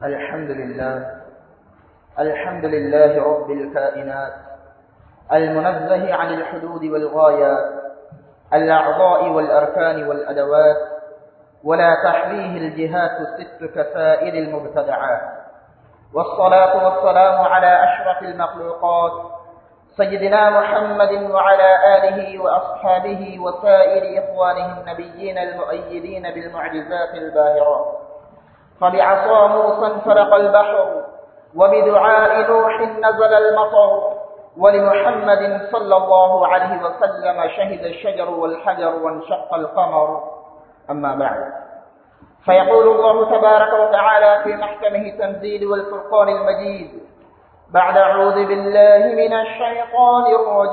الحمد لله الحمد لله رب الكائنات المنزه عن الحدود والغايات الأعضاء والأركان والأدوات ولا تحويه الجهات الست كسائر المبتدعات والصلاة والسلام على أشرف المخلوقات سيدنا محمد وعلى آله وأصحابه وسائر إخوانه النبيين المؤيدين بالمعجزات الباهرات فبعصا موسى انفرق البحر وبدعاء نوح نزل المطر ولمحمد صلى الله عليه وسلم شهد الشجر والحجر وانشق القمر أما بعد فيقول الله تبارك وتعالى في محكمه التنزيل والفرقان المجيد بعد أعوذ بالله من الشيطان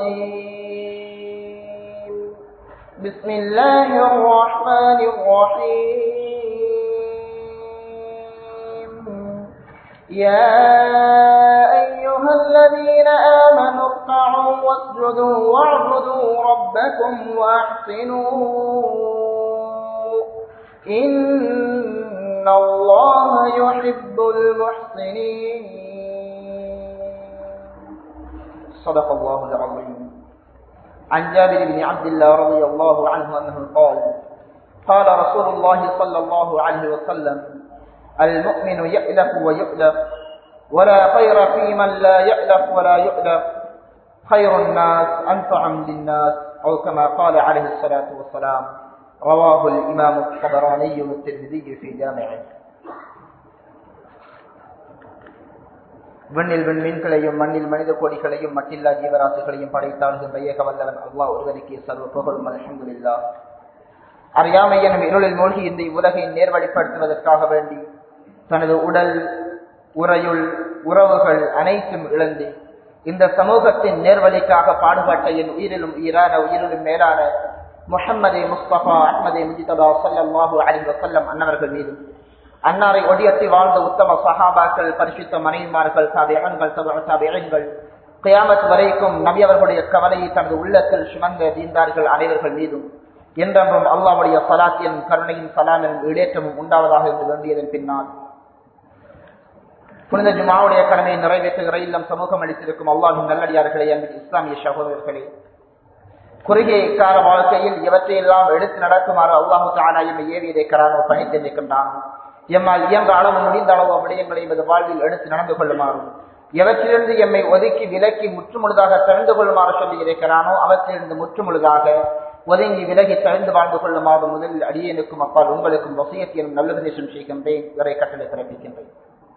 الرجيم بسم الله الرحمن الرحيم يا أيها الذين آمنوا اركعوا واسجدوا واعبدوا ربكم وأحسنوا إن الله يحب المحسنين صدق الله العظيم عن جابر بن عبد الله رضي الله عنه أنه قال قال رسول الله صلى الله عليه وسلم المؤمن يألف ويؤلف ولا خير في من لا يألف ولا يؤلف خير الناس أنفعهم للناس أو كما قال عليه الصلاة والسلام رواه الإمام الطبراني والترمذي في جامعه விண்ணில் விண்மீன்களையும் மண்ணில் மனித கோடிகளையும் மட்டில்லா ஜீவராசிகளையும் படைத்தாள்கின்ற ஏக வல்லவன் அல்லாஹ் ஒருவனுக்கு சர்வ புகழும் அலமதுல்லா அறியாமை எனும் இருளில் மூழ்கி இந்த உலகை நேர்வழிப்படுத்துவதற்காக வேண்டி தனது உடல் உரையுள் உறவுகள் அனைத்தும் இழந்து இந்த சமூகத்தின் நேர்வழிக்காக பாடுபட்ட என் உயிரிலும் உயிரான உயிரிலும் மேலான முஹம்மதே முஸ்தபா அஹ்மதே முஜிதபா சல்லாஹூ அலி வசல்லம் அன்னவர்கள் மீதும் அன்னாரை ஒடியத்தி வாழ்ந்த உத்தம சஹாபாக்கள் பரிசுத்த மனைவிமார்கள் சாபியங்கள் சாபியங்கள் கியாமத் வரைக்கும் நபி அவர்களுடைய கவலையை தனது உள்ளத்தில் சுமந்த தீந்தார்கள் அனைவர்கள் மீதும் என்றென்றும் அல்லாவுடைய சலாத்தியின் கருணையும் சலாமின் இடேற்றமும் உண்டாவதாக இருந்து வேண்டியதன் பின்னால் புனித ஜுமாவுடைய கடமையை நிறைவேற்றுகிற இல்லம் சமூகம் அளித்திருக்கும் அல்லாஹும் நல்லடியார்களே அன்பின் இஸ்லாமிய சகோதரர்களே குறுகிய கால வாழ்க்கையில் இவற்றையெல்லாம் எடுத்து நடக்குமாறு அல்லாஹு தானா எம்மை ஏவியதை கரானோ பணித்து நிற்கின்றான் எம்மால் இயன்ற அளவு முடிந்த அளவு விடயங்களை எமது வாழ்வில் எடுத்து நடந்து கொள்ளுமாறும் எவற்றிலிருந்து எம்மை ஒதுக்கி விலக்கி முற்றுமுழுதாக திறந்து கொள்ளுமாறு சொல்லி இருக்கிறானோ அவற்றிலிருந்து முற்றுமுழுதாக ஒதுங்கி விலகி தழுந்து வாழ்ந்து கொள்ளுமாறு முதலில் அடியனுக்கும் அப்பால் உங்களுக்கும் வசியத்திலும் நல்லுபதேசம் செய்கின்றேன் இவரை கட்டளை பிறப்பிக்கின்றேன்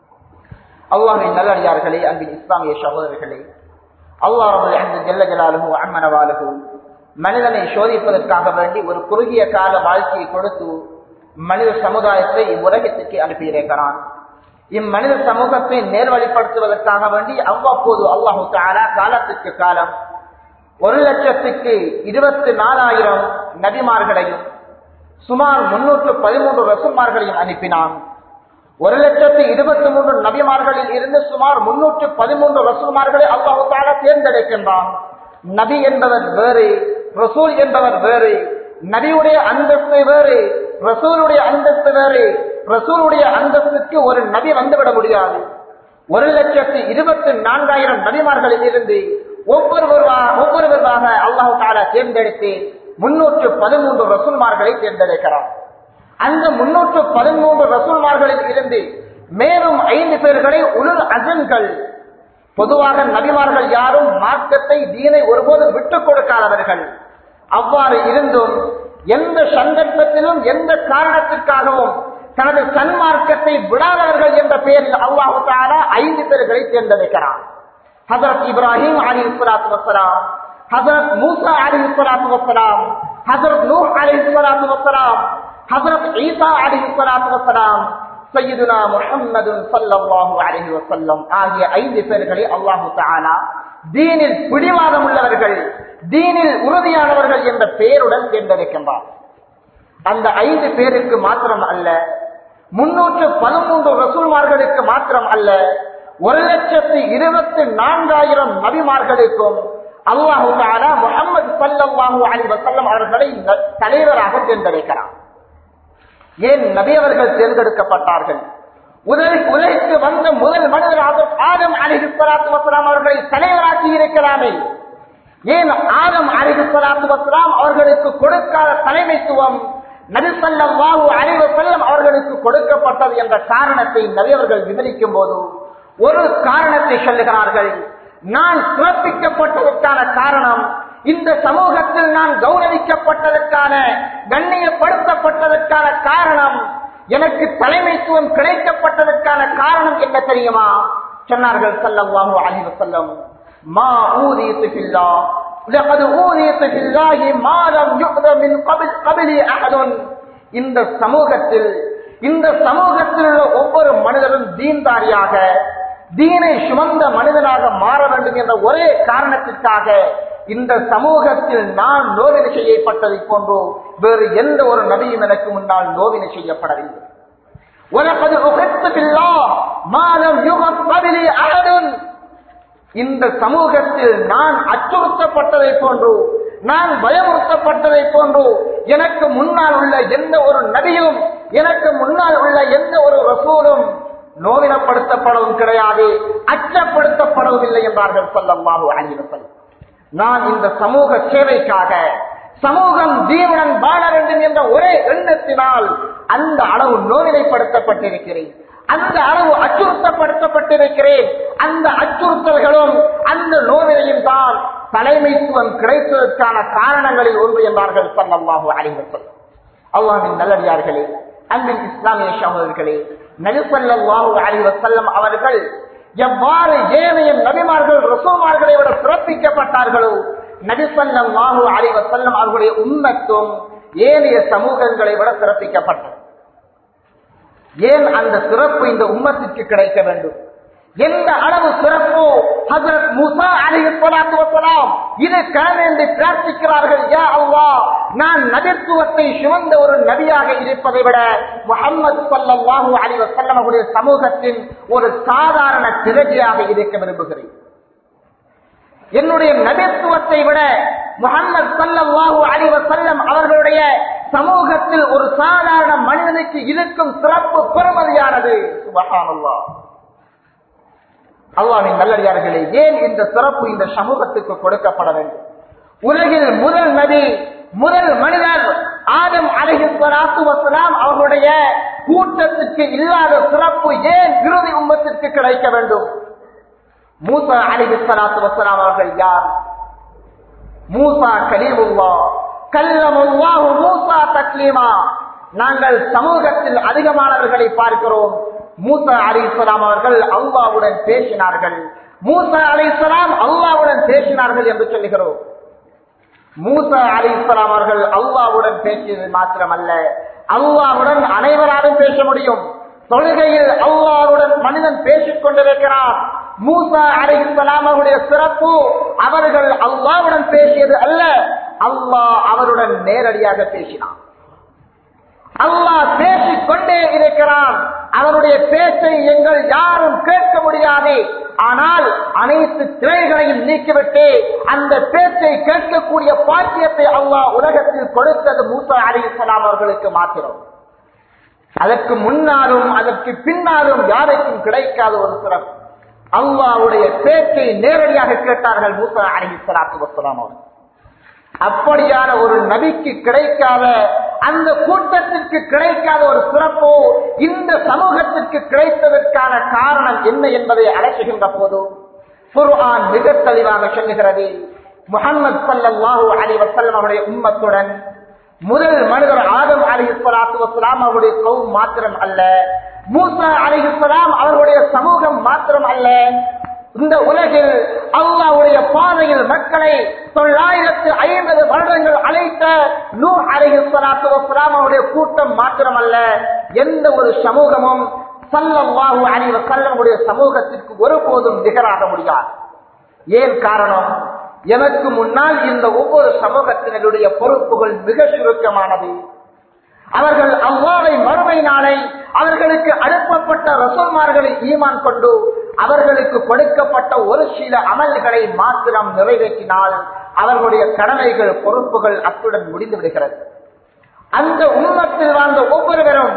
அல்லாஹின் நல்லடியார்களே அன்பின் இஸ்லாமிய சகோதரர்களே அல்லாஹ் அந்த ஜெல்ல ஜலாலுகு அம்மனவாலுகு மனிதனை சோதிப்பதற்காக வேண்டி ஒரு குறுகிய கால வாழ்க்கையை கொடுத்து மனித சமுதாயத்தை இவ்வுலகத்திற்கு அனுப்பியிருக்கிறான் இம்மனித சமூகத்தை நேர்வழிப்படுத்துவதற்காக வேண்டி அவ்வப்போது அல்லாஹு தாலா காலத்திற்கு காலம் ஒரு லட்சத்துக்கு இருபத்தி நாலாயிரம் நபிமார்களையும் சுமார் முன்னூற்று பதிமூன்று ரசுமார்களையும் அனுப்பினான் ஒரு லட்சத்து இருபத்தி மூன்று நபிமார்களில் இருந்து சுமார் முன்னூற்று பதிமூன்று ரசூல்மார்களை அல்லாஹு தாலா தேர்ந்தெடுக்கின்றான் நபி என்பவர் வேறு ரசூல் என்பவர் வேறு நபியுடைய அந்தஸ்து வேறு ரசூலுடைய அந்தஸ்து வேறு ரசூலுடைய அந்தஸ்துக்கு ஒரு நபி வந்துவிட முடியாது ஒரு லட்சத்து இருபத்தி நான்காயிரம் நபிமார்களில் இருந்து ஒவ்வொருவருவாக ஒவ்வொருவருவாக அல்லாஹு தாலா தேர்ந்தெடுத்து முன்னூற்று பதிமூன்று ரசூல்மார்களை தேர்ந்தெடுக்கிறார் அந்த முன்னூற்று பதிமூன்று ரசூல்மார்களில் இருந்து மேலும் ஐந்து பேர்களை உலர் அஜன்கள் பொதுவாக நபிமார்கள் யாரும் மார்க்கத்தை தீனை ஒருபோதும் விட்டுக் கொடுக்காதவர்கள் அவ்வாறு இருந்தும் எந்த சந்தர்ப்பத்திலும் எந்த காரணத்திற்காகவும் தனது சன்மார்க்கத்தை விடாதவர்கள் என்ற பெயரில் அல்லாஹு தாரா ஐந்து பேர்களை தேர்ந்தெடுக்கிறார் ஹசரத் இப்ராஹிம் அலி இஸ்லாத்து வசலாம் ஹசரத் மூசா அலி இஸ்லாத்து வசலாம் ஹசரத் நூர் அலி இஸ்லாத்து வசலாம் ஹசரத் ஈசா அலி இஸ்லாத்து வசலாம் சையதுனா முஹம்மது சல்லல்லாஹு அலைஹி வஸல்லம் ஆகிய ஐந்து பேர்களை அல்லாஹு தஆலா தீனில் பிடிவாதம் உள்ளவர்கள் தீனில் உறுதியானவர்கள் என்ற பெயருடன் தேர்ந்தெடுக்கின்றார் அந்த ஐந்து பேருக்கு மாத்திரம் அல்ல முன்னூற்று பதிமூன்று ரசூல்மார்களுக்கு மாத்திரம் அல்ல ஒரு லட்சத்து இருபத்தி நான்காயிரம் நபிமார்களுக்கும் அல்லாஹு தாலா முகமது சல்லாஹூ அலி வசல்லம் அவர்களை தலைவராக தேர்ந்தெடுக்கிறார் ஏன் நபி அவர்கள் தேர்ந்தெடுக்கப்பட்டார்கள் உலக- உலகிற்கு வந்த முதல் மனிதர் ஆதம் ஆதம் அலிஹி ஸலாத்து வஸலாம் அவர்களை தலைவராக்கி இருக்கிறானே ஏன் ஆதம் அலிஹி ஸலாத்து வஸலாம் அவர்களுக்கு கொடுக்காத தலைமைத்துவம் நபி ஸல்லல்லாஹு அலைஹி வஸல்லம் அவர்களுக்கு கொடுக்கப்பட்டது என்ற காரணத்தை நபி அவர்கள் விவரிக்கும் போது ஒரு காரணத்தை சொல்லுகிறார்கள் நான் சிறப்பிக்கப்பட்டதற்கான காரணம் இந்த சமூகத்தில் நான் கௌரவிக்கப்பட்டதற்கான கண்ணியப்படுத்தப்பட்டதற்கான காரணம் எனக்கு தலைமைத்துவம் கிடைக்கப்பட்டதற்கான காரணம் என்ன தெரியுமா சொன்னார்கள் ஸல்லல்லாஹு அலைஹி வஸல்லம் மா ஊதியத்து ஃபில்லாஹ் لقد أوذيت في الله ما لم يؤذ من قبل قبلي أحد இந்த சமூகத்தில் இந்த சமூகத்தில் உள்ள ஒவ்வொரு மனிதரும் தீன்தாரியாக தீனை சுமந்த மனிதனாக மாற வேண்டும் என்ற ஒரே காரணத்திற்காக இந்த சமூகத்தில் நான் நோவினை செய்யப்பட்டதை போன்றோ வேறு எந்த ஒரு நபியும் எனக்கு முன்னால் நோவினை செய்யப்படவில்லை وَلَقَدْ أُخِذْتُ بِاللَّهِ مَا لَمْ يُخَذْ قَبْلِي أَحَدٌ இந்த சமூகத்தில் நான் அச்சுறுத்தப்பட்டதை போன்று நான் பயமுறுத்தப்பட்டதை போன்று எனக்கு முன்னால் உள்ள எந்த ஒரு நபியும் எனக்கு முன்னால் உள்ள எந்த ஒரு ரசூலும் நோவினப்படுத்தப்படவும் கிடையாது அச்சப்படுத்தப்படவும் இல்லை என்றார்கள் சொல்லம்பாபு அணிவசல் நான் இந்த சமூக சேவைக்காக சமூகம் தீவுடன் வாழ வேண்டும் என்ற ஒரே எண்ணத்தினால் அந்த அளவு நோவினைப்படுத்தப்பட்டிருக்கிறேன் அந்த அளவு அச்சுறுத்தப்படுத்தப்பட்டிருக்கிறேன் அந்த அச்சுறுத்தல்களும் அந்த நோவினையும் தான் தலைமைத்துவம் கிடைத்ததற்கான காரணங்களில் ஒன்று என்றார்கள் சல்லல்லாஹு அலைவசல் அல்லாஹின் நல்லடியார்களே அன்பின் இஸ்லாமிய சகோதரர்களே நபிசல்லாஹு அலைவசல்லம் அவர்கள் எவ்வாறு ஏனைய நபிமார்கள் ரசூமார்களை விட சிறப்பிக்கப்பட்டார்களோ நபிசல்லாஹு அலைவசல்லம் அவர்களுடைய உண்மத்துவம் ஏனைய சமூகங்களை விட சிறப்பிக்கப்பட்டது ஏன் அந்த சிறப்பு இந்த உம்மத்திற்கு கிடைக்க வேண்டும் எந்த அளவு சிறப்போ ஹசரத் முசா அலிஹி ஸலாத்து வஸலாம் இதற்காக என்று பிரார்த்திக்கிறார்கள் யா அல்லாஹ் நான் நபித்துவத்தை சுமந்த ஒரு நபியாக இருப்பதை விட முஹம்மது ஸல்லல்லாஹு அலைஹி வஸல்லம் அவருடைய சமூகத்தின் ஒரு சாதாரண திரட்சியாக இருக்க விரும்புகிறேன் என்னுடைய நபித்துவத்தை விட முகமது சல்லல்லாஹு அலைஹி வஸல்லம் அவர்களுடைய சமூகத்தில் ஒரு சாதாரண மனிதனுக்கு இருக்கும் சிறப்பு பெருமதியானது சுபஹானல்லாஹ் அல்லாஹ்வின் நல்லடியார்களே ஏன் இந்த சிறப்பு இந்த சமூகத்துக்கு கொடுக்கப்பட வேண்டும் உலகில் முதல் நபி முதல் மனிதர் ஆதம் அலைஹி ஸலாத்து வஸலாம் அவர்களுடைய கூட்டத்திற்கு இல்லாத சிறப்பு ஏன் இறுதி உம்மத்திற்கு கிடைக்க வேண்டும் மூசா அலிஹி ஸலாத்து வஸலாம் அவர்கள் யார் மூசா கலீமுல்லா கல்லமுல்லாஹு மூசா தக்லீமா நாங்கள் சமூகத்தில் அதிகமானவர்களை பார்க்கிறோம் மூசா அலிஸ்லாம் அவர்கள் அல்லாவுடன் பேசினார்கள் மூசா அலிஸ்லாம் அல்லாவுடன் பேசினார்கள் என்று சொல்லுகிறோம் மூசா அலிஸ்லாம் அவர்கள் அல்லாவுடன் பேசியது மாத்திரமல்ல அல்லாவுடன் அனைவராலும் பேச முடியும் தொழுகையில் அல்லாவுடன் மனிதன் பேசிக் கொண்டிருக்கிறார் மூசா அலிஸ்லாம் அவருடைய சிறப்பு அவர்கள் அல்லாவுடன் பேசியது அல்ல அல்லாஹ் அவருடன் நேரடியாக பேசினான் அல்லாஹ் பேசிக் கொண்டே இருக்கிறான் அவனுடைய பேச்சை எங்கள் யாரும் கேட்க முடியாது ஆனால் அனைத்து திரைகளையும் நீக்கிவிட்டு அந்த பேச்சை கேட்கக்கூடிய பாக்கியத்தை அல்லாஹ் உலகத்தில் கொடுத்தது மூசா அலிசலாம் அவர்களுக்கு மாத்திரம் அதற்கு முன்னாலும் அதற்கு பின்னாலும் யாருக்கும் கிடைக்காத ஒரு சிறப்பு அல்லாவுடைய பேச்சை நேரடியாக கேட்டார்கள் மூசா அலிசலாத்து வசலாம் அவர்கள் அப்படியான ஒரு நபிக்கு கிடைக்காத அந்த கூட்டத்திற்கு கிடைக்காத ஒரு சிறப்போ இந்த சமூகத்திற்கு கிடைத்ததற்கான காரணம் என்ன என்பதை அழைக்குகின்ற போது குர்ஆன் மிக தெளிவாக சொல்லுகிறது முகமது சல்லாஹூ அலி வசல்லம் அவருடைய உம்மத்துடன் முதல் மனிதர் ஆதம் அலி இஸ்லாத்து வஸ்லாம் அவருடைய கௌம் மாத்திரம் அல்ல மூசா அலி இஸ்லாம் அவர்களுடைய சமூகம் மாத்திரம் அல்ல இந்த உலகில் அல்லாவுடைய பாதையில் மக்களை தொள்ளாயிரத்து ஐம்பது வருடங்கள் அழைத்த நூ அலைஹிஸ்வலாத்து வஸ்லாம் அவருடைய கூட்டம் மாத்திரமல்ல எந்த ஒரு சமூகமும் சல்லல்லாஹு அலி வசல்லமுடைய சமூகத்திற்கு ஒருபோதும் நிகராக முடியாது ஏன் காரணம் எனக்கு முன்னால் இந்த ஒவ்வொரு சமூகத்தினருடைய பொறுப்புகள் மிக சுருக்கமானது அவர்கள் அவ்வாறை மறுமை நாளை அவர்களுக்கு அனுப்பப்பட்ட ரசோமார்களை ஈமான் கொண்டு அவர்களுக்கு கொடுக்கப்பட்ட ஒரு சில அமல்களை மாத்திரம் நிறைவேற்றினால் அவர்களுடைய கடமைகள் பொறுப்புகள் அத்துடன் முடிந்து விடுகிறது அந்த உண்மத்தில் வாழ்ந்த ஒவ்வொருவரும்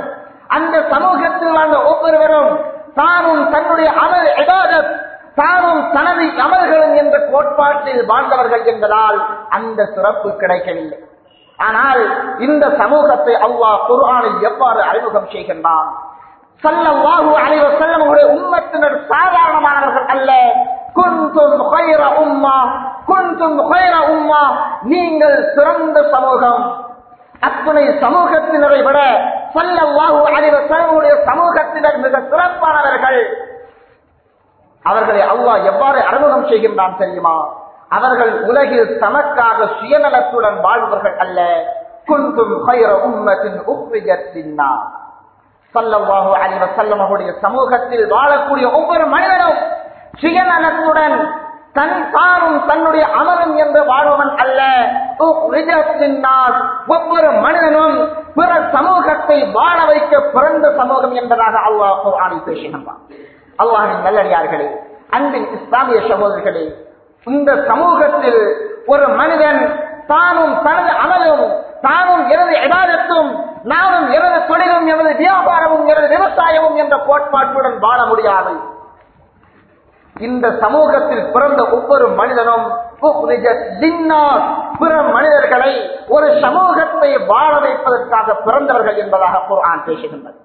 அந்த சமூகத்தில் வாழ்ந்த ஒவ்வொருவரும் தானும் தன்னுடைய அமல் இபாதத் தானும் தனது அமல்களும் என்ற கோட்பாட்டில் வாழ்ந்தவர்கள் என்பதால் அந்த சிறப்பு கிடைக்கவில்லை ஆனால் இந்த சமூகத்தை அல்லாஹ் குர்ஆனில் எவ்வாறு அறிமுகம் செய்கின்றான் சல்லல்லாஹு அலைஹி வஸல்லம் உடைய உம்மத்தினர் சாதாரணமானவர்கள் அல்ல குன்தும் خير உம்மா குன்தும் خير உம்மா நீங்கள் சிறந்த சமூகம் அத்துணை சமூகத்தினரை விட சல்லல்லாஹு அலைஹி வஸல்லம் உடைய சமூகத்தினர் மிக சிறப்பானவர்கள் அவர்களை அல்லாஹ் எவ்வாறு அறிமுகம் செய்கின்றான் தெரியுமா அவர்கள் உலகில் தமக்காக சுயநலத்துடன் வாழ்பவர்கள் அல்ல குந்தும் خير உம்மத்தின் உக்ரிஜத் லின்னாஸ் சல்லல்லாஹு அலைஹி வஸல்லம் அவருடைய சமூகத்தில் வாழக்கூடிய ஒவ்வொரு மனிதனும் சுயநலத்துடன் தன் தானும் தன்னுடைய அமலும் என்று வாழ்பவன் அல்ல உக்ரிஜத் லின்னாஸ். ஒவ்வொரு மனிதனும் பிற சமூகத்தை வாழ வைக்க பிறந்த சமூகம் என்பதாக அல்லாஹ் குர்ஆனில் பேசுகின்றான் அல்லாஹின் நல்லடியார்களே அன்பின் இஸ்லாமிய சகோதரர்களே இந்த சமூகத்தில் ஒரு மனிதன் தானும் தனது அமலும் தானும் எனது இபாதத்தும் நானும் எனது தொழிலும் எனது வியாபாரமும் எனது விவசாயமும் என்ற கோட்பாட்டுடன் வாழ முடியாது இந்த சமூகத்தில் பிறந்த ஒவ்வொரு மனிதனும் உக்ரிஜத் லின்னாஸ், பிற மனிதர்களை ஒரு சமூகத்தை வாழ வைப்பதற்காக பிறந்தவர்கள் என்பதாக குர்ஆன் பேசுகின்றது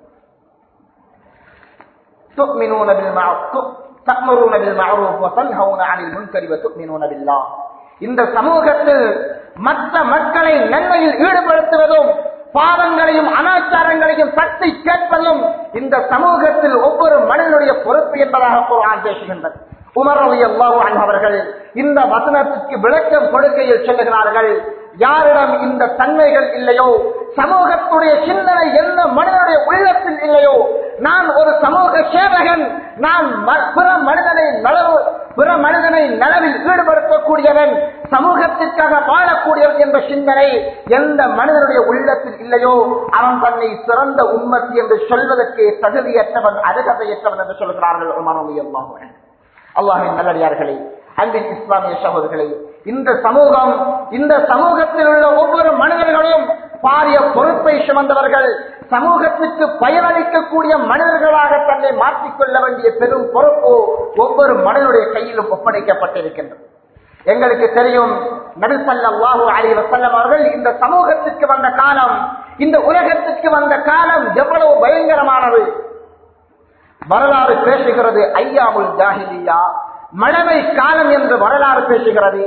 تؤمنون بالمعروف تأمرون بالمعروف وتنهون عن المنكر وتؤمنون بالله இந்த சமூகத்தில் மற்ற மக்களை நன்மையில் ஈடுபடுத்துவதும் பாவங்களையும் அனாச்சாரங்களையும் தட்டி கேட்பதும் இந்த சமூகத்தில் ஒவ்வொரு மனிதனுடைய பொறுப்பு என்பதாக குர்ஆன் பேசுகின்றது உமர் ரலியல்லாஹு அன்ஹு அவர்கள் இந்த வசனத்திற்கு விளக்கம் கொடுக்கையில் சொல்லுகிறார்கள் யாரிடம் இந்த தன்மைகள் இல்லையோ சமூகத்துடைய சிந்தனை எந்த மனிதனுடைய உள்ளத்தில் இல்லையோ நான் ஒரு சமூக சேவகன் நான் ம- பிற மனிதனை நலவு பிற மனிதனை நலவில் ஈடுபடுத்தக்கூடியவன் சமூகத்திற்காக வாழக்கூடியவன் என்ற சிந்தனை எந்த மனிதனுடைய உள்ளத்தில் இல்லையோ அவன் தன்னை சிறந்த உம்மத்தி என்று சொல்வதற்கு தகுதியற்றவன் அருகதையற்றவன் என்று சொல்கிறார்கள் உமர் ரலியல்லாஹு அன்ஹு அல்லாஹின் நல்லடியார்களே அன்பின் இஸ்லாமிய சகோதரர்களே இந்த சமூகம் இந்த சமூகத்தில் உள்ள ஒவ்வொரு மனிதர்களும் பாரிய பொறுப்பை சுமந்தவர்கள் சமூகத்துக்கு பயனளிக்கக்கூடிய மனிதர்களாக தன்னை மாற்றிக்கொள்ள வேண்டிய பெரும் பொறுப்பு ஒவ்வொரு மனிதனுடைய கையிலும் ஒப்படைக்கப்பட்டிருக்கின்றது எங்களுக்கு தெரியும் நபிசல்லாஹு அலி வசல்லம் அவர்கள் இந்த சமூகத்திற்கு வந்த காலம் இந்த உலகத்திற்கு வந்த காலம் எவ்வளவு பயங்கரமானது வரலாறு பேசுகிறது ஐயாமுல் ஜாஹிலியா மழமை காலம் என்று வரலாறு பேசுகிறது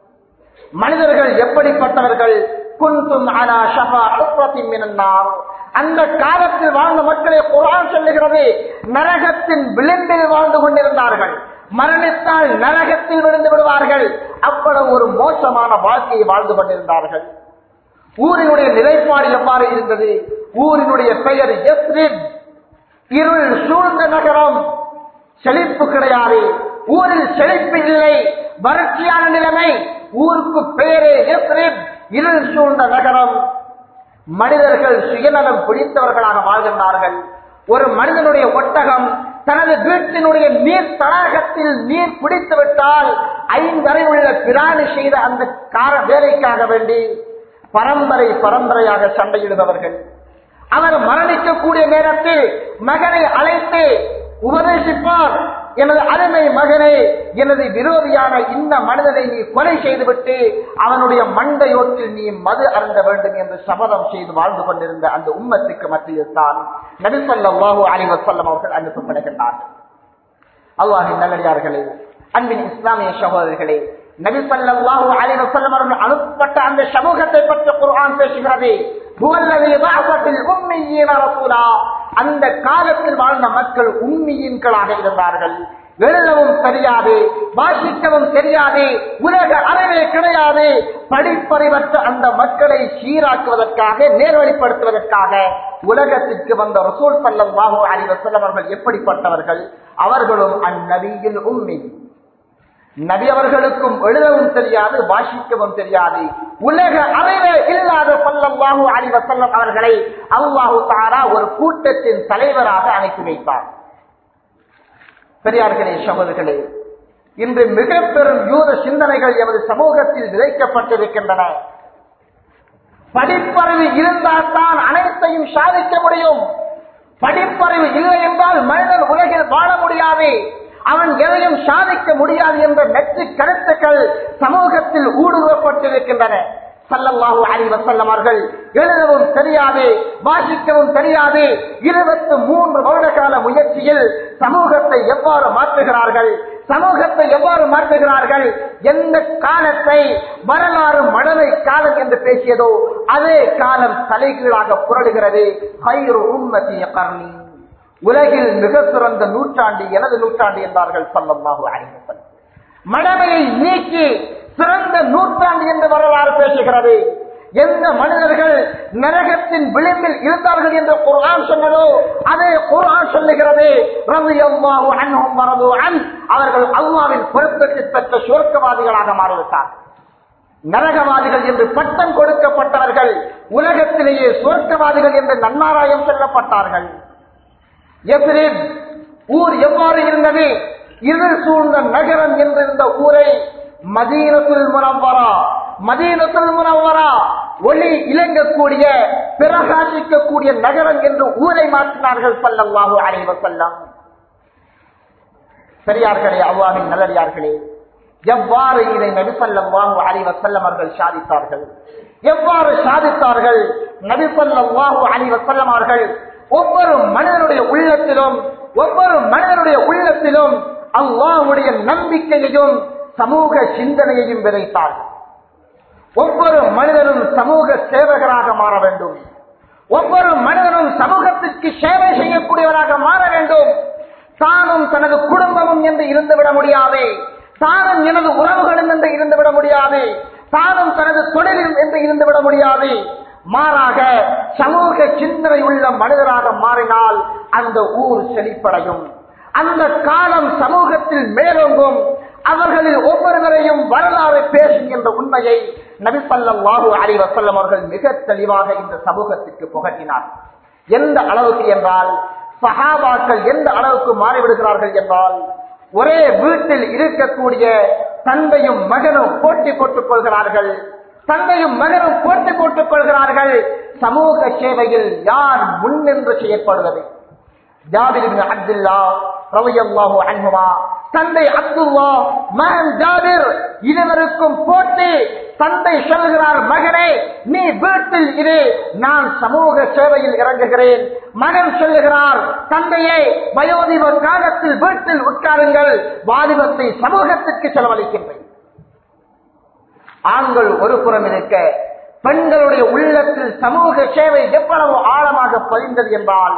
மனிதர்கள் எப்படிப்பட்டவர்கள் குந்தும் அலா ஷஃபா உக்ரத்தின் மினன் நார். அந்த காலத்தில் வாழ்ந்த மக்களை குரான் சொல்லுகிறது நரகத்தின் விளிம்பில் வாழ்ந்து கொண்டிருந்தார்கள் மரணித்தால் நரகத்தில் விழுந்து விடுவார்கள் அவ்வளவு ஒரு மோசமான வாழ்க்கையை வாழ்ந்து கொண்டிருந்தார்கள் ஊரினுடைய நிலைப்பாடு எவ்வாறு இருந்தது ஊரினுடைய பெயர் எஸ்ரிப் இருள் சூழ்ந்த நகரம் செழிப்பு கிடையாது ஊரில் செழிப்பு இல்லை வறட்சியான நிலைமை ஊருக்கு பெயரே எஸ்ரிப் இருள் சூழ்ந்த நகரம் மனிதர்கள் சுயநலம் பிடித்தவர்களாக வாழ்கின்றார்கள் ஒரு மனிதனுடைய ஒட்டகம் தனது வீட்டினுடைய நீர் தடாகத்தில் நீர் பிடித்து விட்டால் ஐந்தரை உள்ள பிராணி செய்த அந்த கார வேலைக்காக வேண்டி பரம்பரை பரம்பரையாக சண்டையிடுபவர்கள் அவர் மரணிக்கக்கூடிய நேரத்தில் மகனை அழைத்து உபதேசிப்பார் எனது அருமை மகனே எனது விரோதியான இந்த மனிதனை நீ கொலை செய்துவிட்டு அவனுடைய மண்டையோட்டில் நீ மது அருந்த வேண்டும் என்று சபதம் செய்து வாழ்ந்து கொண்டிருந்த அந்த உம்மத்துக்கு மத்தியில் தான் நபிசல்லாஹு அலி வசல்லம் அவர்கள் அனுப்பப்படுகின்றார்கள் அல்லாஹின் நல்லடியார்களே அன்பின் இஸ்லாமிய சகோதரர்களே நபி ஸல்லல்லாஹு அலைஹி வஸல்லம் அவர்கள் அனுப்பப்பட்ட அந்த சமூகத்தை பற்றி குர்ஆன் பேசுகிறது ஹுவல்லதி பஅஸ ஃபில் உம்மiyyin ரசூலா அந்த காலத்தில் வாழ்ந்த மக்கள் உம்மியின்களாக இருந்தார்கள் எழுதவும் தெரியாது வாசிக்கவும் தெரியாது உலக அறிவே கிடையாது படிப்பறிவற்ற அந்த மக்களை சீராக்குவதற்காக நேர்வழிப்படுத்துவதற்காக உலகத்திற்கு வந்த ரசூல் ஸல்லல்லாஹு அலைஹி வஸல்லம் அவர்கள் எப்படிப்பட்டவர்கள் அவர்களும் அந்நபியில் உம்மி நபி அவர்களுக்கும் எழுதவும் தெரியாது வாசிக்கவும் தெரியாது உலக அறிவே இல்லாத சல்லல்லாஹு அலைஹி வஸல்லம் அவர்களை அல்லாஹு தாரா ஒரு கூட்டத்தின் தலைவராக அனுப்பி வைத்தார் பெரியார்களே சகோதரர்களே இன்று மிக பெரும் யூத சிந்தனைகள் எமது சமூகத்தில் விதைக்கப்பட்டிருக்கின்றன படிப்பறிவு இருந்தால்தான் அனைத்தையும் சாதிக்க முடியும் படிப்பறிவு இல்லை என்றால் மனிதன் உலகில் வாழ முடியாது அவன் எதையும் சாதிக்க முடியாது என்ற நெற்று கருத்துக்கள் சமூகத்தில் ஊடுருவப்பட்டிருக்கின்றன சல்லல்லாஹு அலைஹி வஸல்லம் அவர்கள் எழுதவும் தெரியாது வாசிக்கவும் தெரியாது இருபத்தி மூன்று வருட கால முயற்சியில் சமூகத்தை எவ்வாறு மாற்றுகிறார்கள் சமூகத்தை எவ்வாறு மாற்றுகிறார்கள் எந்த காலத்தை வரலாறு மடலை காலம் என்று பேசியதோ அதே காலம் தலைகீழாக புரளுகிறது ஹைரு உம்மத்திய கர்ணி உலகில் மிக சிறந்த நூற்றாண்டு எனது நூற்றாண்டு என்றார்கள் சல்லல்லாஹு அலைஹி வஸல்லம் மடமையை நீக்கி சிறந்த நூற்றாண்டு என்று வரலாறு பேசுகிறது எந்த மனிதர்கள் நரகத்தின் விளிம்பில் இருந்தார்கள் என்று குர்ஆன் சொன்னதோ அதே குர்ஆன் சொல்லுகிறது ரலியல்லாஹு அன்ஹும் வரது அன் அவர்கள் அல்லாவின் பொறுப்பேற்று பெற்ற சுவர்க்கவாதிகளாக மாறிவிட்டார் நரகவாதிகள் என்று பட்டம் கொடுக்கப்பட்டவர்கள் உலகத்திலேயே சுவர்க்கவாதிகள் என்று நன்மாராயம் செல்லப்பட்டார்கள் எப்ரில் ஊர் எவ்வாறு இருந்தது இருள் சூழ்ந்த நகரம் என்றிருந்த ஊரை மதீனத்துல் முனவரா மதீனத்துல் முனவரா ஒளி இலங்கக்கூடிய பிரகாசிக்கக்கூடிய நகரம் என்று ஊரை மாற்றினார்கள் சல்லல்லாஹு அலைஹி வஸல்லம் பெரியார்களே அவ்வாவின் நல்லடியார்களே எவ்வாறு இதை நபி ஸல்லல்லாஹு அலைஹி வஸல்லம் அவர்கள் சாதித்தார்கள் எவ்வாறு சாதித்தார்கள் நபி ஸல்லல்லாஹு அலைஹி வஸல்லம் அவர்கள் ஒவ்வொரு மனிதனுடைய உள்ளத்திலும் ஒவ்வொரு மனிதனுடைய உள்ளத்திலும் அல்லாஹ்வுடைய நம்பிக்கையையும் சமூக சிந்தனையையும் விதைத்தார்கள் ஒவ்வொரு மனிதனும் சமூக சேவகராக மாற வேண்டும் ஒவ்வொரு மனிதனும் சமூகத்திற்கு சேவை செய்யக்கூடியவராக மாற வேண்டும் தானும் தனது குடும்பமும் என்று இருந்துவிட முடியாது தானும் எனது உறவுகளும் என்று இருந்துவிட முடியாது தானும் தனது தொழிலும் என்று இருந்துவிட முடியாது மாறாக சமூக சிந்தனை உள்ள மனிதராக மாறினால் அந்த ஊர் செழிப்படையும் அந்த காலம் சமூகத்தில் மேலோங்கும் அவர்களில் ஒவ்வொருவரையும் வரலாறு பேசும் என்ற உண்மையை நபிசல்லாஹு அலி வசல்லம் அவர்கள் மிக தெளிவாக இந்த சமூகத்திற்கு புகட்டினார் எந்த அளவுக்கு என்றால் சஹாபாக்கள் எந்த அளவுக்கு மாறிவிடுகிறார்கள் என்றால் ஒரே வீட்டில் இருக்கக்கூடிய தந்தையும் மகனும் போட்டி போட்டுக் கொள்கிறார்கள் தந்தையும் மகனும் போட்டி போட்டுக் கொள்கிறார்கள் சமூக சேவையில் யார் முன்னின்று செய்யப்படுவது ஜாபிர் இப்னு அப்துல்லா ரலியல்லாஹு அன்ஹுமா தந்தை அப்துல்லா மகன் ஜாபிர் இருவருக்கும் போட்டி தந்தை சொல்கிறார் மகனே நீ வீட்டில் இரு நான் சமூக சேவையில் இறங்குகிறேன் மகன் சொல்லுகிறார் தந்தையே வயோதிப காலத்தில் வீட்டில் உட்காருங்கள் வாலிபத்தை சமூகத்திற்கு செலவழிக்கின்றேன் ஆண்கள் ஒரு புறம் இருக்க பெண்களுடைய உள்ளத்தில் சமூக சேவை எவ்வளவு ஆழமாக பதிந்தது என்றால்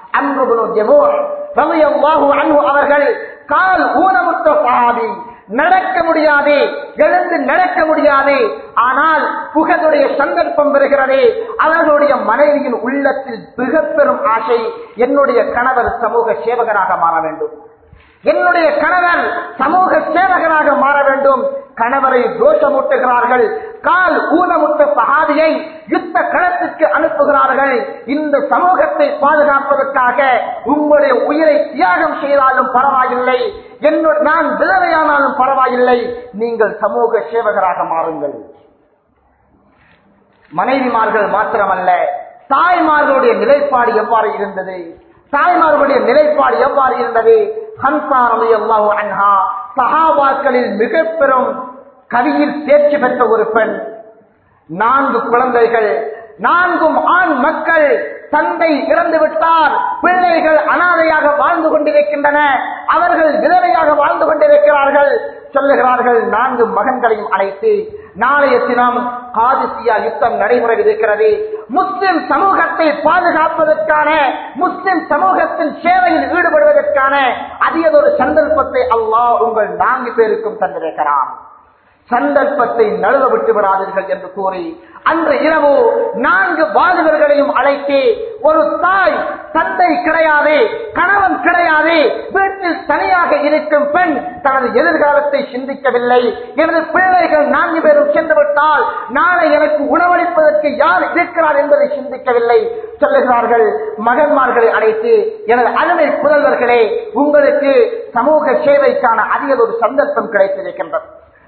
அவர்கள் கால் ஊனமுற்ற சஹாபி நடக்க முடியாது எழுந்து நடக்க முடியாது ஆனால் புகழுடைய சந்தர்ப்பம் வருகிறது அவர்களுடைய மனைவியின் உள்ளத்தில் மிக பெரும் ஆசை என்னுடைய கணவர் சமூக சேவகராக மாற வேண்டும் என்னுடைய கணவர் சமூக சேவகராக மாற வேண்டும் கணவரை தோஷமூட்டுகிறார்கள் கால் ஊனமுட்ட சகாதியை யுத்த களத்திற்கு அனுப்புகிறார்கள் இந்த சமூகத்தை பாதுகாப்பதற்காக உங்களுடைய உயிரை தியாகம் செய்தாலும் பரவாயில்லை என்னோட நான் விதவையானாலும் பரவாயில்லை நீங்கள் சமூக சேவகராக மாறுங்கள் மனைவிமார்கள் மாத்திரமல்ல தாய்மார்களுடைய நிலைப்பாடு எவ்வாறு இருந்தது தாய்மார்களுடைய நிலைப்பாடு எவ்வாறு இருந்தது ஹன்சா ரலியல்லாஹு அன்ஹா சஹாபாக்களில் மிக பெரும் கவியில் தேர்ச்சி பெற்ற ஒரு பெண் நான்கு குழந்தைகள் நான்கும் ஆண் மக்கள் தந்தை இறந்து விட்டார் பிள்ளைகள் அனாதையாக வாழ்ந்து கொண்டிருக்கின்றன அவர்கள் விதவையாக வாழ்ந்து கொண்டிருக்கிறார்கள் சொல்லுகிறார்கள் நான்கு மகன்களையும் அழைத்து நாளைய தினம் காதிசியா யுத்தம் நடைபெறவிருக்கிறது முஸ்லிம் சமூகத்தை பாதுகாப்பதற்கான முஸ்லிம் சமூகத்தின் சேவையில் ஈடுபடுவதற்கான அதிகதொரு சந்தர்ப்பத்தை அல்லாஹ் உங்கள் நான்கு பேருக்கும் தந்திருக்கிறான் சந்தர்ப்பத்தை நழுவ விட்டு விடாதீர்கள் என்று கூறி அன்று இரவு நான்கு வாலிபர்களையும் அழைத்து ஒரு தாய் தந்தை கிடையாது கணவன் கிடையாது வீட்டில் தனியாக இருக்கும் பெண் தனது எதிர்காலத்தை சிந்திக்கவில்லை எனது பிள்ளைகள் நான்கு பேரும் சென்று விட்டால் நாளை எனக்கு உணவளிப்பதற்கு யார் இருக்கிறார் என்பதை சிந்திக்கவில்லை சொல்லுகிறார்கள் மகன்மார்களை அழைத்து எனது அருமை புதல்வர்களே உங்களுக்கு சமூக சேவைக்கான அதிக ஒரு சந்தர்ப்பம் கிடைத்திருக்கின்றது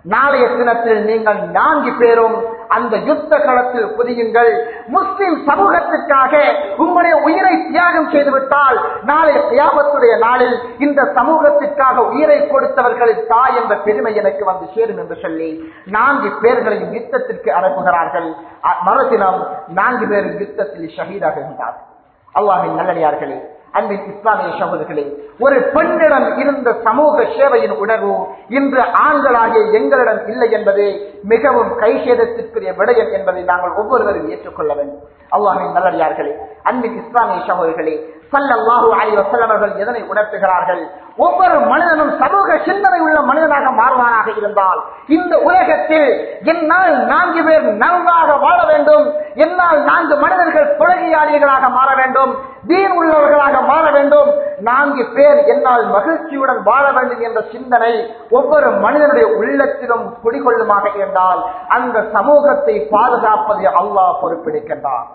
நாளைய தினத்தில் நீங்கள் நான்கு பேரும் அந்த யுத்த களத்தில் புரியுங்கள் முஸ்லிம் சமூகத்திற்காக உங்களுடைய உயிரை தியாகம் செய்துவிட்டால் நாளை தியாகத்துடைய நாளில் இந்த சமூகத்திற்காக உயிரை கொடுத்தவர்களின் தாய் என்ற பெருமை எனக்கு வந்து சேரும் என்று சொல்லி நான்கு பேர்களையும் யுத்தத்திற்கு அனுப்புகிறார்கள் அ- மறுதினம் நான்கு பேரும் யுத்தத்தில் ஷஹீதாகுகின்றார்கள் அல்லாஹின் நல்லடியார்களே அன்பின் இஸ்லாமிய சகோதரர்களே ஒரு பெண்ணிடம் இருந்த சமூக சேவையின் உணர்வு இன்று ஆண்களாகிய எங்களிடம் இல்லை என்பது மிகவும் கைசேதத்திற்குரிய விடயம் என்பதை நாங்கள் ஒவ்வொருவரும் ஏற்றுக்கொள்ள வேண்டும் அல்லாஹின் நல்லடியார்களே அன்பின் இஸ்லாமிய சகோதரர்களே சல்லல்லாஹு அலைஹி வஸல்லம் அவர்கள் எதனை உணர்த்துகிறார்கள் ஒவ்வொரு மனிதனும் சமூக சிந்தனை உள்ள மனிதனாக மாறுவானாக இருந்தால் இந்த உலகத்தில் என்னால் நான்கு பேர் நன்றாக வாழ வேண்டும் என்னால் நான்கு மனிதர்கள் தொழுகையாளிகளாக மாற வேண்டும் தீன் உள்ளவர்களாக மாற வேண்டும் நான்கு பேர் என்னால் மகிழ்ச்சியுடன் வாழ வேண்டும் என்ற சிந்தனை ஒவ்வொரு மனிதனுடைய உள்ளத்திலும் குடிகொள்ளுமாக இருந்தால் அந்த சமூகத்தை பாதுகாப்பதை அல்லாஹ் பொறுப்பெடுக்கின்றார்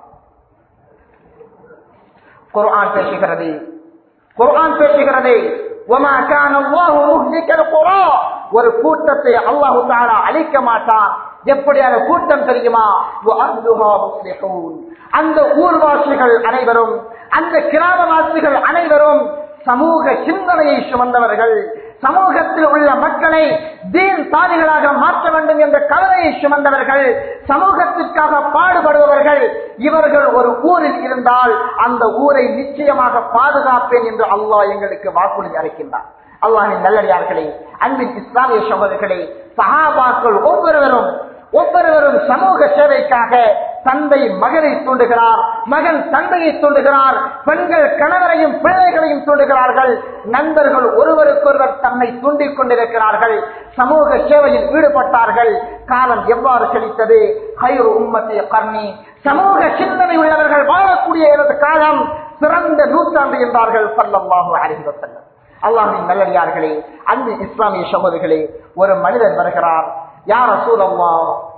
குர்ஆன் பேசுகிறது குர்ஆன் பேசுகிறது وَمَا كَانَ اللَّهُ مُهْلِكَ الْقُرَى ஒரு கூட்டத்தை அல்லாஹ் தஆலா அழிக்க மாட்டான் எப்படியான கூட்டம் தெரியுமா وَأَهْلُهَا مُصْلِحُونَ அந்த ஊர்வாசிகள் அனைவரும் அந்த கிராமவாசிகள் அனைவரும் சமூக சிந்தனையை சுமந்தவர்கள் சமூகத்தில் உள்ள மக்களை தீன் சாதிகளாக மாற்ற வேண்டும் என்ற கவலையை சுமந்தவர்கள் சமூகத்திற்காக பாடுபடுபவர்கள் இவர்கள் ஒரு ஊரில் இருந்தால் அந்த ஊரை நிச்சயமாக பாதுகாப்பேன் என்று அல்லாஹ் எங்களுக்கு வாக்குறுதி அளிக்கின்றார் அல்லாஹின் நல்லடியார்களே அன்பின் இஸ்லாமிய சகோதரர்களே சஹாபாக்கள் ஒவ்வொருவரும் ஒவ்வொருவரும் சமூக சேவைக்காக தந்தை மகனை தூண்டுகிறார் மகன் தந்தையை தூண்டுகிறார் பெண்கள் கணவரையும் பிள்ளைகளையும் தூண்டுகிறார்கள் நண்பர்கள் ஒருவருக்கொருவர் தன்னை தூண்டிக் கொண்டிருக்கிறார்கள் சமூக சேவையில் ஈடுபட்டார்கள் காலம் எவ்வாறு செழித்தது ஹைரு உம்மத்தி கர்ணி சமூக சிந்தனை உள்ளவர்கள் வாழக்கூடிய எனது காலம் சிறந்த நூற்றாண்டு என்றார்கள் சல்லல்லாஹு அலைஹி வஸல்லம் அல்லாஹின் நல்லடியார்களே அன்பு இஸ்லாமிய சகோதரிகளே ஒரு மனிதன் வருகிறார் யார் சூழல்லா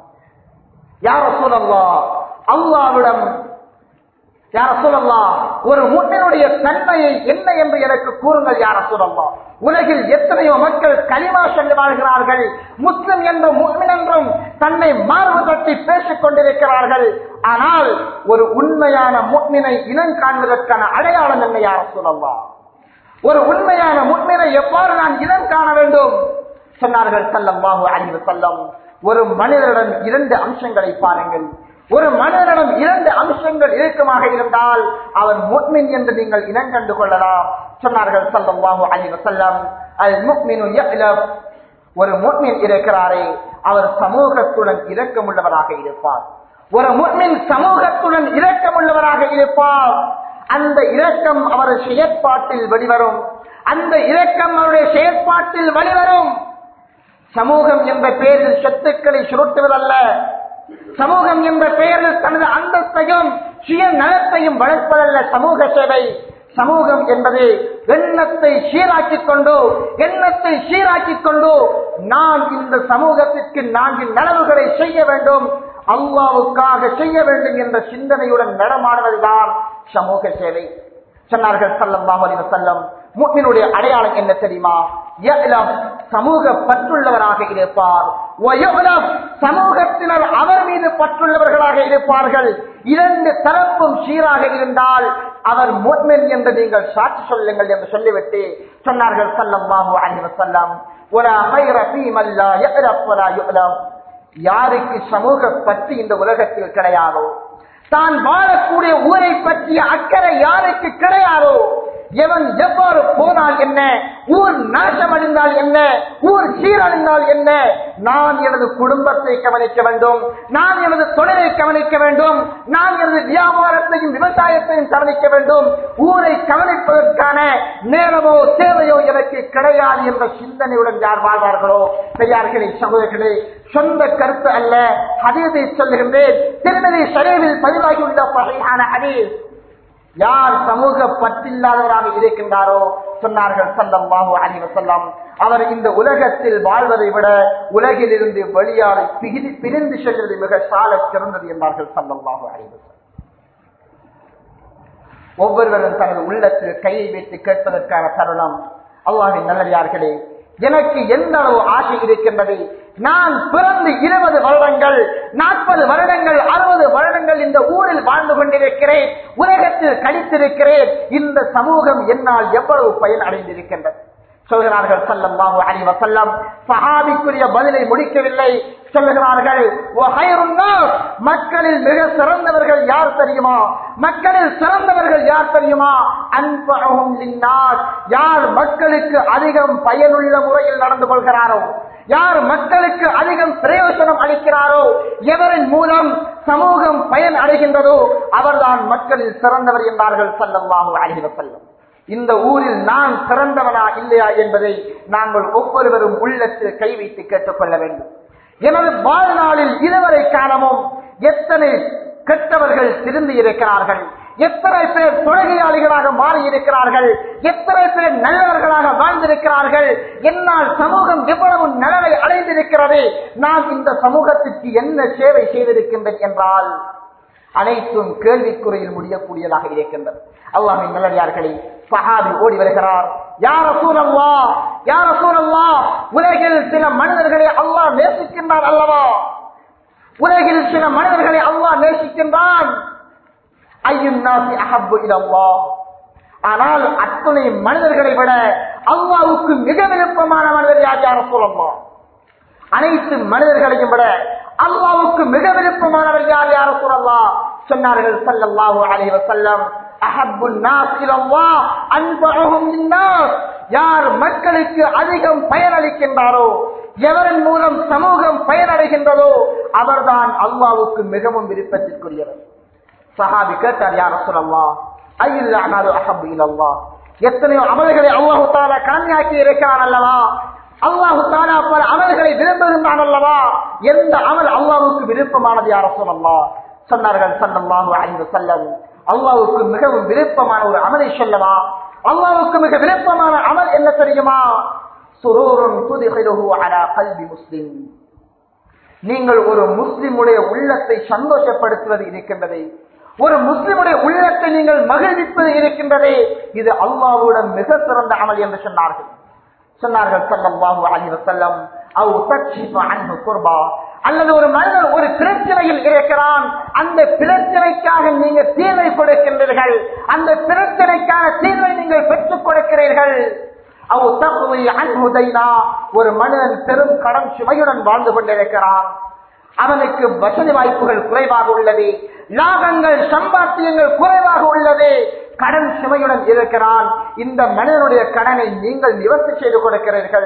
யார் சூழல்லா அல்லாவிடம் யார் சூழல்லா ஒரு முன்னனுடைய தன்மையை என்ன என்று எனக்கு கூறுங்கள் யார் சூழல்லா உலகில் எத்தனையோ மக்கள் களிமா சென்று வாழ்கிறார்கள் முஸ்லிம் என்றும் முஸ்லிம் என்றும் தன்னை மார்பு தட்டி பேசிக் கொண்டிருக்கிறார்கள் ஆனால் ஒரு உண்மையான முக்மினை இனம் காண்பதற்கான அடையாளம் என்ன யார் சூழல்லா ஒரு உண்மையான முன்மினை எவ்வாறு நான் இனம் காண வேண்டும் சொன்னார்கள் சல்லல்லாஹு அலைஹி வஸல்லம் ஒரு மனிதரிடம் இரண்டு அம்சங்களை பாருங்கள் ஒரு மனிதனிடம் இரண்டு அம்சங்கள் இறுக்கமாக இருந்தால் அவன் முக்மின் என்று நீங்கள் இனம் கண்டு கொள்ளலாம் சொன்னார்கள் சல்லல்லாஹு அலைஹி வஸல்லம் அல் முக்மினு யஅலப் ஒரு முக்மின் இருக்கிறாரே அவர் சமூகத்துடன் இரக்கமுள்ளவராக இருப்பார் ஒரு முக்மின் சமூகத்துடன் இரக்கமுள்ளவராக இருப்பார் அந்த இரக்கம் அவரது செயற்பாட்டில் வெளிவரும் அந்த இரக்கம் அவருடைய செயற்பாட்டில் வெளிவரும் சமூகம் என்ற பெயரில் சொத்துக்களை சுருட்டுவதல்ல சமூகம் என்ற பெயரில் தனது அந்தஸ்தையும் சுய நலத்தையும் வளர்ப்பதல்ல சமூக சேவை சமூகம் என்பது எண்ணத்தை சீராக்கிக் கொண்டு எண்ணத்தை சீராக்கிக் கொண்டு நான் இந்த சமூகத்திற்கு நான்கு நலவுகளை செய்ய வேண்டும் அல்லாவுக்காக செய்ய வேண்டும் என்ற சிந்தனையுடன் நடமாடுவதுதான் சமூக சேவை சொன்னார்கள் சல்லல்லாஹு அலைஹி வஸல்லம் முஃமினுடைய அடையாளம் என்ன தெரியுமா யஅலம் சமூக பற்றுள்ளவராக இருப்பார் வயஅலம் சமூகத்தினர் அவர் மீது பற்றுள்ளவர்களாக இருப்பார்கள் இரண்டு தரப்பும் சீராக இருந்தால் அவர் முஃமின் என்று நீங்கள் சாட்சி சொல்லுங்கள் என்று சொல்லிவிட்டு சொன்னார்கள் சல்லல்லாஹு அலைஹி வஸல்லம் ولا خير في من لا يعرف ولا يعلم யாருக்கு சமூக பற்றி இந்த உலகத்தில் கிடையாதோ தான் வாழக்கூடிய ஊரை பற்றிய அக்கறை யாருக்கு கிடையாதோ எவன் எவ்வாறு போனால் என்ன ஊர் நாசமடைந்தால் என்ன ஊர் சீரழிந்தால் என்ன நான் எனது குடும்பத்தை கவனிக்க வேண்டும் நான் எனது தொழிலை கவனிக்க வேண்டும் நான் எனது வியாபாரத்தையும் விவசாயத்தையும் கவனிக்க வேண்டும் ஊரை கவனிப்பதற்கான நேரமோ தேவையோ எனக்கு கிடையாது என்ற சிந்தனையுடன் யார் வாழ்வார்களோ பெரியார்களே சகோதரர்களே சொந்த கருத்து அல்ல ஹதீதை சொல்லுகின்றேன் திருமதி ஷரீவில் பதிவாகியுள்ள பகையான ஹதீஸ் யார் சமூக பற்றில்லாதவராக இருக்கின்றாரோ சொன்னார்கள் சல்லல்லாஹு அலைஹி வஸல்லம் அவர் இந்த உலகத்தில் வாழ்வதை விட உலகில் இருந்து வெளியாறு பிரிந்து பிரிந்து செல்வது மிக சால சிறந்தது என்றார்கள் சல்லல்லாஹு அலைஹி வஸல்லம் ஒவ்வொருவரும் தனது உள்ளத்தில் கையை வைத்து கேட்பதற்கான தருணம் அல்லாஹின் நல்லடியார்களே எனக்கு எந்த அளவு ஆசை இருக்கின்றது நான் பிறந்து இருபது வருடங்கள் நாற்பது வருடங்கள் அறுபது வருடங்கள் இந்த ஊரில் வாழ்ந்து கொண்டிருக்கிறேன் உலகத்தில் கழித்திருக்கிறேன் இந்த சமூகம் என்னால் எவ்வளவு பயன் அடைந்திருக்கின்றது சொல்கிறார்கள் சல்லல்லாஹு அலைஹி வஸல்லம் சஹாபிக்குரிய பதிலை முடிக்கவில்லை சொல்லுகிறார்கள் "வஹைருன் நாஸ்", மக்களில் மிக சிறந்தவர்கள் யார் தெரியுமா மக்களில் சிறந்தவர்கள் யார் தெரியுமா அன்பகும் லின்னாஸ் யார் மக்களுக்கு அதிகம் பயனுள்ள முறையில் நடந்து கொள்கிறாரோ யார் மக்களுக்கு அதிகம் பிரயோஜனம் அளிக்கிறாரோ எவரின் மூலம் சமூகம் பயன் அடைகின்றதோ அவர்தான் மக்களில் சிறந்தவர் என்றார்கள் சல்லல்லாஹு அலைஹி வஸல்லம் இந்த ஊரில் நான் சிறந்தவனா இல்லையா என்பதை நாங்கள் ஒவ்வொருவரும் உள்ளத்தில் கை வைத்து கேட்டுக்கொள்ள வேண்டும் எனது வாழ்நாளில் இதுவரை காலமும் எத்தனை கெட்டவர்கள் திருந்தி இருக்கிறார்கள் எத்தனை பேர் தொழுகையாளிகளாக மாறி இருக்கிறார்கள் எத்தனை பேர் நல்லவர்களாக வாழ்ந்திருக்கிறார்கள் என்னால் சமூகம் எவ்வளவு நலனை அடைந்திருக்கிறது நான் இந்த சமூகத்திற்கு என்ன சேவை செய்திருக்கின்றேன் என்றால் அனைத்தும் கேள்விக்குறையில் முடியக்கூடியதாக இருக்கின்றது அல்லாஹின் நல்லடியார்களே சஹாபி ஓடி வருகிறார் யார சூழல்லா யார சூழல்லா உலகில் சில மனிதர்களை அல்லாஹ் நேசிக்கின்றார் அல்லவா உலகில் சில மனிதர்களை அல்லாஹ் நேசிக்கின்றான் ஐயும் நாசி அஹப்பு இல்லல்லா ஆனால் அத்தனை மனிதர்களை விட அல்லாவுக்கு மிக விருப்பமான மனிதர் யார் யார சூழல்லா அனைத்து மனிதர்களையும் விட அல்லாவுக்கு மிக விருப்பமானவர் யார் யார சூழல்லா சொன்னார்கள் சல்லல்லாஹு அலைஹி வஸல்லம் அஹப்புன் நாஸ் இலல்லாஹ் அன்பஹும் லின்னாஸ் யார் மக்களுக்கு அதிகம் பயனளிக்கின்றாரோ எவரின் மூலம் சமூகம் பயனடைகின்றதோ அவர்தான் அல்லாவுக்கு மிகவும் விருப்பத்திற்குரியவர் சஹாபி கேட்டார் யார் சொல்லல்லா ஐயில் அனாது அஹபு இலல்லா எத்தனையோ அமல்களை அல்லாஹு தாலா கடமையாக்கி இருக்கிறான் அல்லவா அல்லாஹு தாலா பல அமல்களை விரும்புகின்றான் அல்லவா எந்த அமல் அல்லாவுக்கு விருப்பமானது யார சொல்லல்லா சொன்னார்கள் சல்லல்லாஹு அலைஹி செல்லம் அல்லாவுக்கு மிகவும் விருப்பமான ஒரு அமலை சொல்லவா அல்லாவுக்கு மிக விருப்பமான அமல் என்ன தெரியுமா சுரூருன் துதிகிலுஹு அலா கல்வி முஸ்லிம் நீங்கள் ஒரு முஸ்லிமுடைய உள்ளத்தை சந்தோஷப்படுத்துவது இருக்கின்றது ஒரு முஸ்லிமுடைய உள்ளத்தை நீங்கள் மகிழ்விப்பது இருக்கின்றது இது அல்லாவுடன் மிக சிறந்த அமல் என்று சொன்னார்கள் சொன்னார்கள் சல்லல்லாஹு அலைஹி வஸல்லம் அவ் தக்ஷிஃபு அன்ஹு குர்பா அல்லது ஒரு மனிதன் ஒரு பிரச்சனையில் இருக்கிறான் அந்த பிரச்சனைக்காக நீங்க தீர்வை கொடுக்கின்றீர்கள் அந்த பிரச்சனைக்கான தீர்வை நீங்கள் பெற்றுக் கொடுக்கிறீர்கள் அவ் தகுதி அன்ஹுதைனா ஒரு மனிதன் பெரும் கடன் சுமையுடன் வாழ்ந்து கொண்டிருக்கிறான் அவனுக்கு வசதி வாய்ப்புகள் குறைவாக உள்ளது லாபங்கள் சம்பாத்தியங்கள் குறைவாக உள்ளது கடன் சுமையுடன் இருக்கிறான் இந்த மனிதனுடைய கடனை நீங்கள் நிவர்த்தி செய்து கொடுக்கிறீர்கள்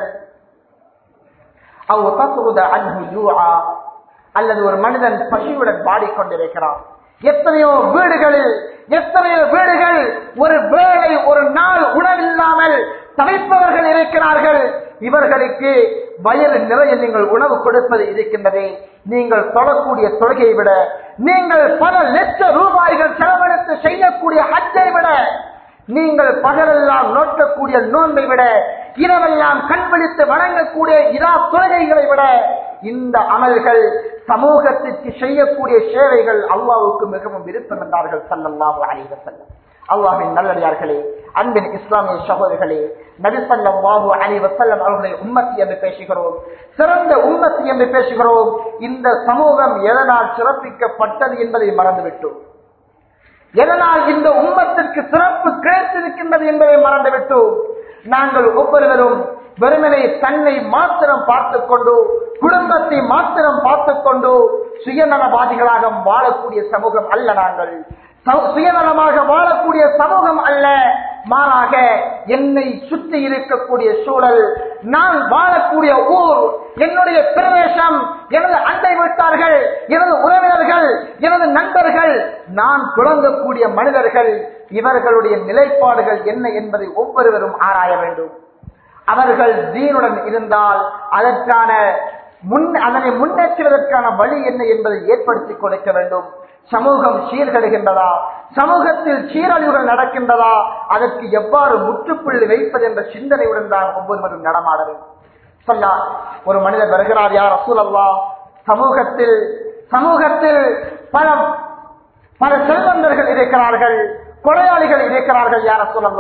அவ் தகுத அன்ஹு ஜூஆ அல்லது ஒரு மனிதன் பசியுடன் பாடிக்கொண்டிருக்கிறான் எத்தனையோ வீடுகளில் எத்தனையோ வீடுகள் ஒரு வேளை ஒரு நாள் உணவில்லாமல் தவிப்பவர்கள் இருக்கிறார்கள் இவர்களுக்கு வயது நிறைய நீங்கள் உணவு கொடுப்பது இருக்கின்றது நீங்கள் தொழக்கூடிய தொழுகையை விட நீங்கள் பல லட்ச ரூபாய்கள் செலவழித்து செய்யக்கூடிய ஹஜ்ஜை விட நீங்கள் பகலெல்லாம் நோக்கக்கூடிய நோன்பை விட இரவெல்லாம் கண்பிடித்து வணங்கக்கூடிய இரா தொழுகைகளை விட இந்த அமல்கள் சமூகத்திற்கு செய்யக்கூடிய சேவைகள் அல்லாவுக்கு மிகவும் விருப்பம் என்றார்கள் சல்லல்லாஹு அலைஹி வஸல்லம் அல்லாஹின் நல்லடியார்களே அன்பின் இஸ்லாமிய சகோதரர்களே நபிசல்லாஹு அலி வசல்லம் அவர்களை உம்மத்தி என்று பேசுகிறோம் சிறந்த உம்மத்தி என்று பேசுகிறோம் இந்த சமூகம் எதனால் சிறப்பிக்கப்பட்டது என்பதை மறந்துவிட்டோம் எதனால் இந்த உம்மத்திற்கு சிறப்பு கிடைத்திருக்கின்றது என்பதை மறந்துவிட்டோம் நாங்கள் ஒவ்வொருவரும் வெறுமனை தன்னை மாத்திரம் பார்த்துக் கொண்டு குடும்பத்தை மாத்திரம் பார்த்துக் கொண்டு சுயநலவாதிகளாக வாழக்கூடிய சமூகம் அல்ல நாங்கள் ச- சுயநலமாக வாழக்கூடிய சமூகம் அல்ல மாறாக என்னை சுற்றி இருக்கக்கூடிய சூழல் நான் வாழக்கூடிய ஊர் என்னுடைய பிரதேசம் எனது அண்டை வீட்டார்கள் எனது உறவினர்கள் எனது நண்பர்கள் நான் புழங்கக்கூடிய மனிதர்கள் இவர்களுடைய நிலைப்பாடுகள் என்ன என்பதை ஒவ்வொருவரும் ஆராய வேண்டும் அவர்கள் தீனுடன் இருந்தால் அதற்கான முன் அதனை முன்னேற்றுவதற்கான வழி என்ன என்பதை ஏற்படுத்தி கொடுக்க வேண்டும் சமூகம் சீர்கெடுகின்றதா சமூகத்தில் சீரழிவுகள் நடக்கின்றதா அதற்கு எவ்வாறு முற்றுப்புள்ளி வைப்பது என்ற சிந்தனையுடன் தான் ஒவ்வொருவரும் நடமாட வேண்டும் சொல்லா ஒரு மனிதர் வருகிறார் யார் ரசூல் அல்லா சமூகத்தில் சமூகத்தில் பல பல செல்வந்தர்கள் இருக்கிறார்கள் கொலையாளிகள் இருக்கிறார்கள் யார சொல்லலாம்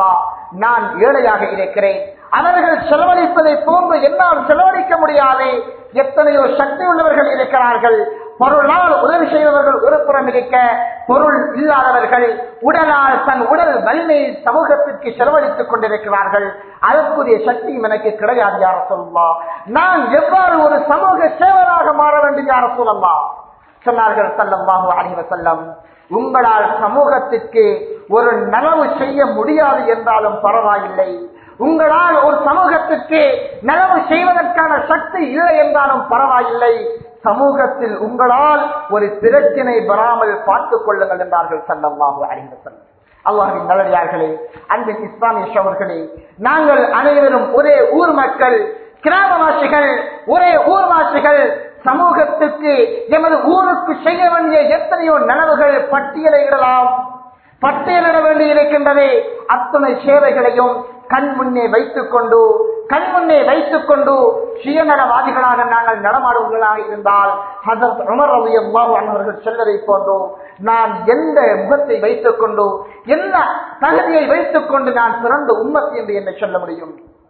நான் ஏழையாக இருக்கிறேன் அவர்கள் செலவழிப்பதை போன்று என்னால் செலவழிக்க முடியாது எத்தனையோ சக்தி உள்ளவர்கள் இருக்கிறார்கள் பொருளால் உதவி செய்தவர்கள் ஒரு புறம் இருக்க பொருள் இல்லாதவர்கள் உடலால் தன் உடல் வலிமையை சமூகத்திற்கு செலவழித்துக் கொண்டிருக்கிறார்கள் அதற்குரிய சக்தியும் எனக்கு கிடையாது யார சொல்லலாம் நான் எவ்வாறு ஒரு சமூக சேவராக மாற வேண்டும் யார சொல்லலாம் சொன்னார்கள் சல்லல்லாஹு அலைஹி வஸல்லம் உங்களால் சமூகத்திற்கு ஒரு நலவு செய்ய முடியாது என்றாலும் பரவாயில்லை உங்களால் ஒரு சமூகத்திற்கு நலவு செய்வதற்கான சக்தி இல்லை என்றாலும் பரவாயில்லை சமூகத்தில் உங்களால் ஒரு பிரச்சினை வராமல் பார்த்துக் கொள்ளுங்கள் என்றார்கள் சல்லல்லாஹு அலைஹி வஸல்லம் அல்லாஹின் நல்லடியார்களே அன்பின் இஸ்லாமிய சோழர்களே நாங்கள் அனைவரும் ஒரே ஊர் மக்கள் கிராமவாசிகள் ஒரே ஊர்வாசிகள் சமூகத்துக்கு எமது ஊருக்கு செய்ய வேண்டிய எத்தனையோ நனவுகள் பட்டியலிடலாம் பட்டியலிட வேண்டி இருக்கின்றது அத்தனை சேவைகளையும் கண் முன்னே வைத்துக் கொண்டு கண் முன்னே வைத்துக் கொண்டு சுயநலவாதிகளாக நாங்கள் நடமாடுவர்களாக இருந்தால் ஹசரத் உமர் ரலியல்லாஹு அன்ஹு அவர்கள் செல்வதை போன்றோ நான் எந்த முகத்தை வைத்துக் கொண்டு என்ன தகுதியை வைத்துக் கொண்டு நான் சிறந்த உம்மத் என்று என்ன சொல்ல முடியும்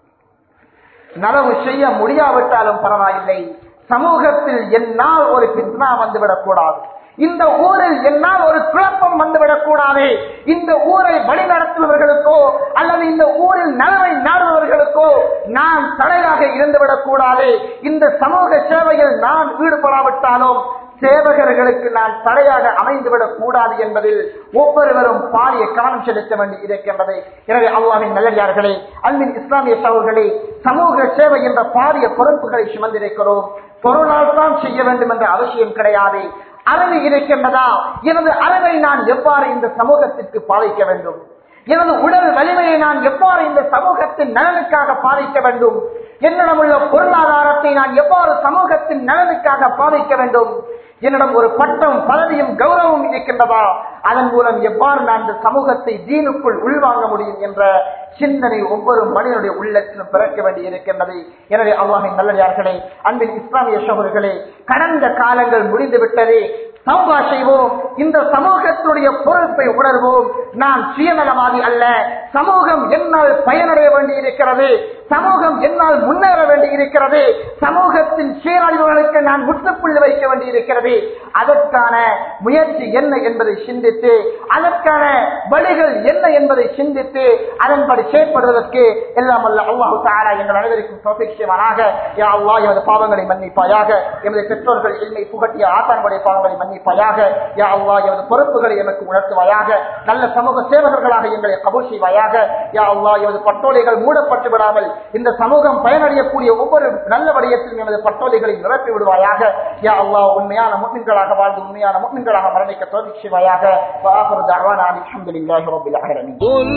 நலவு செய்ய முடியாவிட்டாலும் பரவாயில்லை சமூகத்தில் என்னால் ஒரு பித்னா வந்துவிடக் கூடாது இந்த ஊரில் என்னால் ஒரு குழப்பம் வந்துவிடக் கூடாது இந்த ஊரை வழிநடத்துபவர்களுக்கோ அல்லது இந்த ஊரில் நலவை நாடுபவர்களுக்கோ நான் தடையாக இருந்துவிடக் கூடாது இந்த சமூக சேவையில் நான் ஈடுபடாவிட்டாலும் சேவகர்களுக்கு நான் தடையாக அமைந்துவிடக் கூடாது என்பதில் ஒவ்வொருவரும் பாரிய கவனம் செலுத்த வேண்டி இருக்கின்றது எனவே அல்லாவின் நல்லடியார்களே அன்பின் இஸ்லாமிய சகோதர்களே சமூக சேவை என்ற பாரிய பொறுப்புகளை சுமந்திருக்கிறோம் பொருளால் தான் செய்ய வேண்டும் என்ற அவசியம் கிடையாது அறிவு இருக்கின்றதா எனது அறிவை நான் எவ்வாறு இந்த சமூகத்திற்கு பாதிக்க வேண்டும் எனது உடல் வலிமையை நான் எவ்வாறு இந்த சமூகத்தின் நலனுக்காக பாதிக்க வேண்டும் என்னிடம் உள்ள பொருளாதாரத்தை நான் எவ்வாறு சமூகத்தின் நலனுக்காக பாதிக்க வேண்டும் என்னிடம் ஒரு பட்டம் பதவியும் கௌரவம் இருக்கின்றதா அதன் மூலம் எவ்வாறு நான் இந்த சமூகத்தை தீனுக்குள் உள்வாங்க முடியும் என்ற சிந்தனை ஒவ்வொரு மனிதனுடைய உள்ளத்திலும் பிறக்க வேண்டி இருக்கின்றது எனவே அல்லாஹின் நல்லடியார்களே அன்பின் இஸ்லாமிய சகோதரர்களே கடந்த காலங்கள் முடிந்து விட்டதே சௌபா செய்வோம் இந்த சமூகத்துடைய பொறுப்பை உணர்வோம் நான் சுயநலவாதி அல்ல சமூகம் என்னால் பயனடைய வேண்டி இருக்கிறது சமூகம் என்னால் முன்னேற வேண்டி இருக்கிறது சமூகத்தின் சீரழிவுகளுக்கு நான் முற்றுப்புள்ளி வைக்க வேண்டி இருக்கிறது அதற்கான முயற்சி என்ன என்பதை சிந்தித்து அதற்கான வழிகள் என்ன என்பதை சிந்தித்து அதன்படி செயற்படுவதற்கு எல்லாம் அல்ல அல்லாஹு தாரா எங்கள் அனைவருக்கும் சோபிக்ஷமானாக யா அல்லாஹ் எமது பாவங்களை மன்னிப்பாயாக எமது பெற்றோர்கள் எல்மை புகட்டிய ஆத்தான்களுடைய பாவங்களை மன்னிப்பாயாக யா அல்லாஹ் எமது பொறுப்புகளை எமக்கு உணர்த்துவாயாக நல்ல சமூக சேவகர்களாக எங்களை கபூல் செய்வாயாக யா அல்லாஹ் எமது பட்டோலைகள் மூடப்பட்டு விடாமல் இந்த சமூகம் பயனடையக்கூடிய ஒவ்வொரு நல்ல வடியத்திலும் எமது பட்டோலைகளை நிரப்பி விடுவாயாக யா அல்லாஹ் உண்மையான முஸ்லிம்களாக வாழ்ந்து உண்மையான முஸ்லிம்களாக மரணிக்க தோல்வி செய்வாயாக وآخر دعوانا أن الحمد لله رب العالمين قل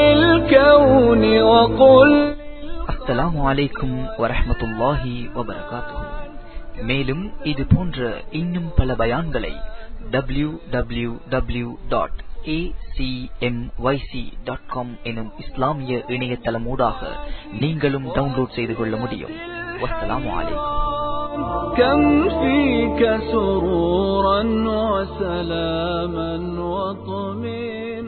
للكون وقل அஸ்ஸலாமு அலைக்கும் வரஹ்மத்துல்லாஹி வபரகாத்துஹு மேலும் இது போன்ற இன்னும் பல பயான்களை W W W dot dot com எனும் இஸ்லாமிய இணையதளமூடாக நீங்களும் டவுன்லோட் செய்து கொள்ள முடியும் வஸ்ஸலாமு அலைக்கும் كم فيك سرورا وسلاما وطمئنا